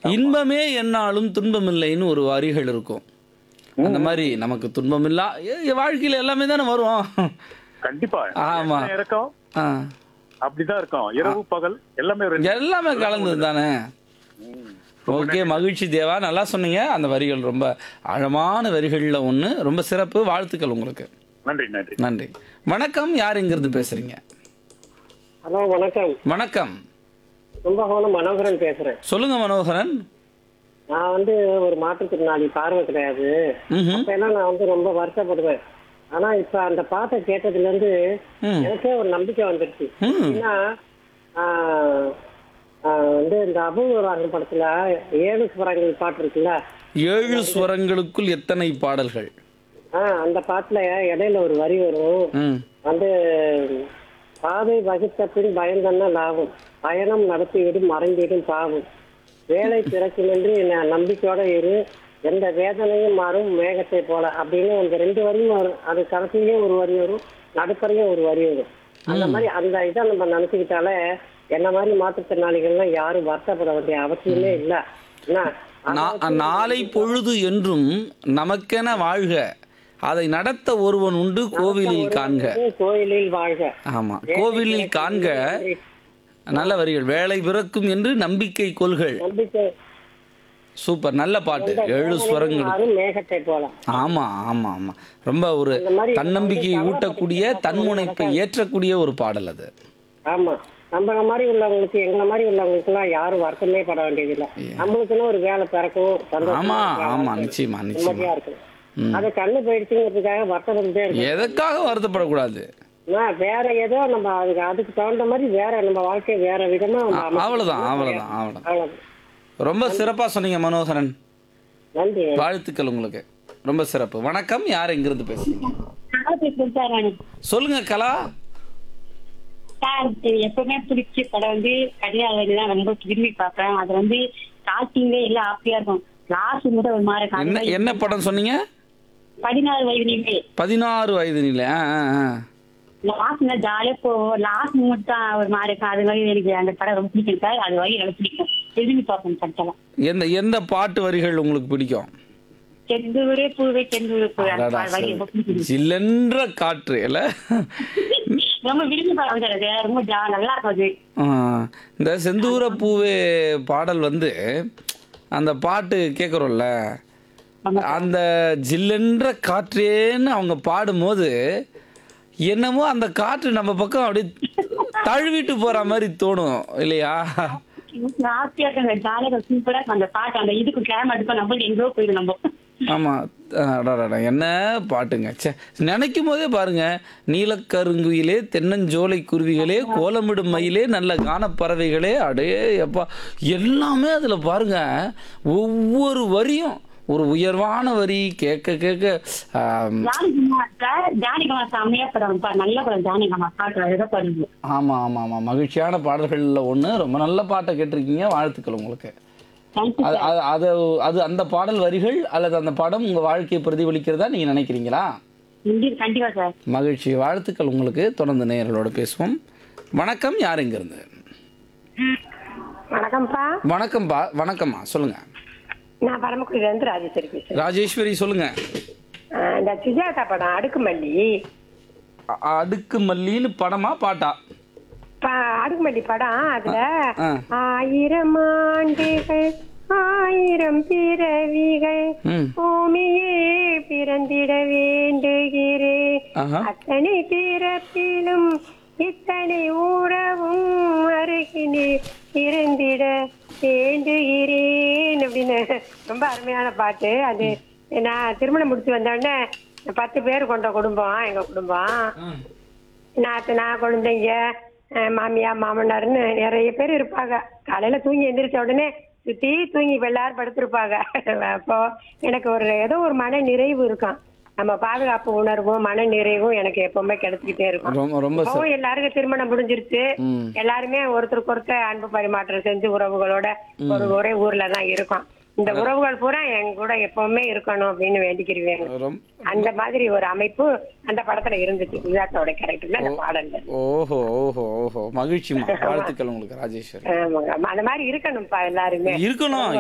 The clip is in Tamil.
இன்பமே என்னாலும் துன்பமில்லைன்னு ஒரு வரிகள் இருக்கும் அந்த மாதிரி நமக்கு துன்பமில்லா எ- வாழ்க்கையில எல்லாமே தானே வரும் கண்டிப்பா ஆமா. என்ன இருக்கும் ஆ. அப்படிதான் இருக்கும் இரவு பகல் எல்லாமே ரெண்டு. எல்லாமே கலந்தது தானே ஓகே மகிழ்ச்சி தேவா நல்லா சொன்னீங்க அந்த வரிகள் ரொம்ப ஆழமான வரிகளில் ஒன்று ரொம்ப சிறப்பு வாழ்த்துக்கள் உங்களுக்கு நன்றி நன்றி நன்றி வணக்கம் யார் இங்கிருந்து பேசுறீங்க ஹலோ வணக்கம் வணக்கம் கும்பகோணம் மனோகரன் பேசுறேன் சொல்லுங்க மனோகரன் நான் வந்து ஒரு மாற்றுத்திறனாளி பார்வை கிடையாது ம்ஹும். அப்ப எல்லாம் நான் வந்து ரொம்ப வருத்தப்படுவேன் ஆனா இப்ப அந்த பாட்டை கேட்டதுல இருந்து ம். எனக்கே ஒரு நம்பிக்கை வந்துருச்சு ம். ஏன்னா ஆஹ், ஆஹ், வந்து இந்த அபூர்வராகன் படத்துல ஏழு ஸ்வரங்கள் பாட்டு இருக்குல்ல ஏழு ஸ்வரங்களுக்குள் எத்தனை பாடல்கள் ஆஹ் அந்த பாட்டுல இடையில ஒரு வரி வரும் ம் வந்து பாதை வகுத்த பின் பயந்தன லாபம் பயணம் நடத்திவிடும் மறைந்திடும் பாவம் வேலை பிறக்குமென்று ந- நம்பிக்கையோட இரு எந்த வேதனையும் மாறும் மேகத்தை போல அப்படின்னு அந்த ரெண்டு வரியும் வரும் அது கடைசியிலேயும் ஒரு வரி வரும் நடுப்பறையும் ஒரு வரி வரும் அந்த மாதிரி அந்த இதை நம்ம நினைச்சுக்கிட்டாலே என்ன மாதிரி மாற்றுத்திறனாளிகள்லாம் யாரும் வருத்தப்பட வேண்டிய அவசியமே இல்லை என்ன நா- நாளை பொழுது என்றும் நமக்கென வாழ்க அதை நடத்த ஒருவன் உண்டு கோவிலில் காண்க கோயிலில் வாழ்க ஆமா கோவிலில் காண்க நல்ல வரிகள் வேலை பிறக்கும் என்று நம்பிக்கை கொள்கள் நம்பிக்கை சூப்பர் நல்ல பாட்டு ஏழு ஸ்வரங்கள் மாறும் மேகத்தை போல ஆமா ஆமா ஆமா ரொம்ப ஒரு அந்த மாதிரி தன்னம்பிக்கையை ஊட்டக்கூடிய தன்முனைப்பை ஏற்றக்கூடிய ஒரு பாடல் அது ஆமா நம்மள மாதிரி உள்ளவங்களுக்கு எங்களை மாதிரி உள்ளவங்களுக்கு எல்லாம் யாரும் வருத்தமே பட வேண்டியதில்லை நம்மளுக்குன்னு ஒரு வேலை பிறக்கும் சந்தோஷமா ஆமா இருக்கலாம். ஆமா நிச்சயமா நிச்சயமா நிம்மதியா இருக்கும் அது கண்ணு போயிடுச்சுங்கிறதுக்காக வருத்தப்பட்டுட்டே இருக்கும் எதற்காக வருத்தப்படக்கூடாது நான் வேற ஏதோ நம்ம அதுக்கு அதுக்கு தகுந்த மாதிரி வேற நம்ம வாழ்க்கை வேற விதமா நம்ம அ- அமைச்சுக்கணும். அவ்வளவுதான் அவ்வளவுதான் அவ்வளவுதான் அவ்வளவுதான் ரொம்ப சிறப்பா சொன்னீங்க மனோகரன் நன்றி வாழ்த்துக்கள் உங்களுக்கு ரொம்ப சிறப்பு வணக்கம் யார் எங்கிருந்து பேசுறீங்க சொல்லுங்க கலா சார் இது எப்பவுமே பிடிச்ச படம் வந்து கடிகாரம் தான் ரொம்ப விரும்பி பார்ப்பேன் அது வந்து ஸ்டார்டிங்ல எல்லாம் ஹாப்பியா இருக்கும் லாஸ்ட் மட்டும் ஒரு மாதிரி என்ன இருக்கும். என்ன படம் சொன்னீங்க பதினாறு வயது நீங்க பதினாறு வயது நிலை ஆ ஆ, ஆ. லாஸ்ட் ஜாலியா போவோம் லாஸ்ட் மட்டும் தான் ஒரு மாதிரி இருக்கும் அது மாதிரி எனக்கு அந்த படம் ரொம்ப பிடிக்கும் சார் அது வரையும் எனக்கு பிடிக்கும் விரும்பி பார்ப்பேன் படத்தெல்லாம் எந்த எந்த பாட்டு வரிகள் உங்களுக்கு பிடிக்கும் செந்தூரே பூவே செந்தூரே பூவே அந்த அடடா, வரி ரொம்ப பிடிக்கும் சில்லென்ற காற்று இல்ல ரொம்ப விரும்பி பார்ப்பேன் சார் அது ரொம்ப ஜா- நல்லா இருக்கும் அது ஆ, இந்த செந்தூர பூவே பாடல் வந்து அந்த பாட்டு கேட்குறோம்ல அந்த ஜில்லென்ற காற்றேன்னு அவங்க பாடும்போது என்னமோ அந்த காற்று நம்ம பக்கம் அப்படியே தழுவிட்டு போற மாதிரி தோணும் இல்லையா ஹாப்பியா இருக்காங்க ஜாலியா சூப்பரா இருக்கும் அந்த பாட்டு அந்த இதுக்கு கேமரா எடுப்போம் நம்ம எங்கேயோ போயிடும் நம்ம ஆமா அடடடா, என்ன பாட்டுங்க ச்சே நினைக்கும் போதே பாருங்க நீலக்கருங்குயிலே தென்னஞ்சோலை குருவிகளே கோலமிடும் மயிலே நல்ல கானப்பறவைகளே அடே அப்பா எல்லாமே அதுல பாருங்க ஒவ்வொரு வரியும் ஒரு உயர்வான வரி கேட்க கேட்க ஆம், ஜானகிமா சார் ஜானகிமா செம்மையா படம் பா- நல்ல படம் ஜானகிமா பாட்டு ஏதோ பண்ணுது ஆமா ஆமா ஆமா மகிழ்ச்சியான பாடல்கள்ல ஒண்ணு ரொம்ப நல்ல பாட்டை கேட்டிருக்கீங்க வாழ்த்துக்கள் உங்களுக்கு தேங்க்யூ அது அது- அது அது அந்த பாடல் வரிகள் அல்லது அந்த படம் உங்க வாழ்க்கையை பிரதிபலிக்கிறதா நீங்க நினைக்கிறீங்களா கண்டிப்பா சார் மகிழ்ச்சி வாழ்த்துக்கள் உங்களுக்கு தொடர்ந்து நேயர்களோட பேசுவோம் வணக்கம் யார் இருந்து வணக்கம்ப்பா வணக்கம்பா வணக்கம்மா சொல்லுங்க நான் பரமக்குடியில இருந்து ராஜேஸ்வரி பேசுறேன் ராஜேஸ்வரி சொல்லுங்க ஆஹ் இந்த சுஜாதா படம் அடுக்குமல்லி அ- அடுக்கு மல்லின்னு படமா பாட்டா ப- அடுக்குமல்லி படம் அதுல ஆ. ஆயிரம் ஆண்டுகள் ஆயிரம் பிறவிகள் ம் பூமியே பிறந்திட வேண்டுகிறேன் ஆஹா அத்தனை பிறப்பிலும் இத்தனை உறவும் அருகினே இருந்திட வேண்டுகிறேன் அப்படின்னு ரொம்ப அருமையான பாட்டு அது நான் திருமணம் முடிச்சு வந்த உடனே பத்து பேர் கொண்ட குடும்பம் எங்க குடும்பம் நாத்து நான் குழந்தைங்க அஹ் மாமியா மாமனார்னு நிறைய பேர் இருப்பாங்க காலையில தூங்கி எந்திரிச்ச உடனே சுத்தி தூங்கி இப்ப எல்லாரும் படுத்திருப்பாங்க அப்போ எனக்கு ஒரு ஏதோ ஒரு மன நிறைவு இருக்கும் நம்ம பாதுகாப்பு உணர்வும் மன நிறைவும் எனக்கு எப்பவுமே கிடைச்சிக்கிட்டே இருக்கும் ரொம்ப ரொம்ப ச- இப்பவும் எல்லாருக்கும் திருமணம் முடிஞ்சிருச்சு ம் எல்லாருமே ஒருத்தருக்கு ஒருத்தர் அன்பு பரிமாற்றம் செஞ்சு உறவுகளோட ஒரு ஒரே ஊர்ல தான் இருக்கோம் இந்த உறவுகள் பூரா என் கூட எப்பவுமே இருக்கணும் அப்படின்னு வேண்டிக்கிறேன் ரொம்ப அந்த மாதிரி ஒரு அமைப்பு அந்த படத்துல இருந்துச்சு சுஜாதாவோட கேரக்டர்ல அந்த பாடல்ல ஓஹோ ஓஹோ ஓஹோ மகிழ்ச்சிமா வாழ்த்துக்கள் உங்களுக்கு ராஜேஸ்வரி ஆமாங்க. அந்த மாதிரி இருக்கணும்ப்பா எல்லாருமே இருக்கணும்